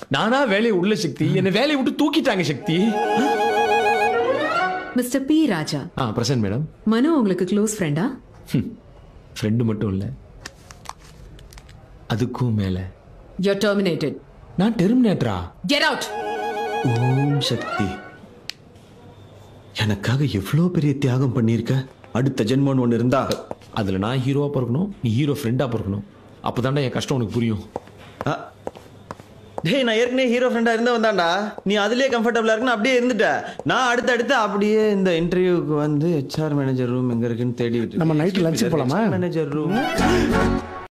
நானா வேலையை உள்ள சக்தி என்ன வேலையை விட்டு தூக்கிட்டாங்க சக்தி மிஸ்டர் பி ராஜா ஆ பிரசன்ட் மேடம் மனு உங்களுக்கு க்ளோஸ் ஃப்ரெண்டா ஃப்ரெண்டு மட்டும் இல்ல அதுக்கும் மேல யூர் டெர்மினேட்டட் நான் டெர்மினேட்டரா கெட் அவுட் ஓம் சக்தி எனக்காக எவ்வளோ பெரிய தியாகம் பண்ணியிருக்க அடுத்த ஜென்மம்னு ஒன்று இருந்தா அதுல நான் ஹீரோவா பிறக்கணும் நீ ஹீரோ ஃப்ரெண்டா பிறக்கணும் அப்பதான்டா என் கஷ்டம் உனக்கு புரியும் அ, டேய் நான் ஏற்கனவே ஹீரோ ஃப்ரெண்டாக இருந்த வந்தான்டா நீ அதுலயே கம்ஃபர்டபுளாக இருக்குன்னு அப்படியே இருந்துட்ட நான் அடுத்தடுத்து அப்படியே இந்த இன்டர்வியூக்கு வந்து ஹெச்ஆர் மேனேஜர் ரூம் எங்க இருக்குன்னு தேடி நம்ம night lunch போலாமா? Manager room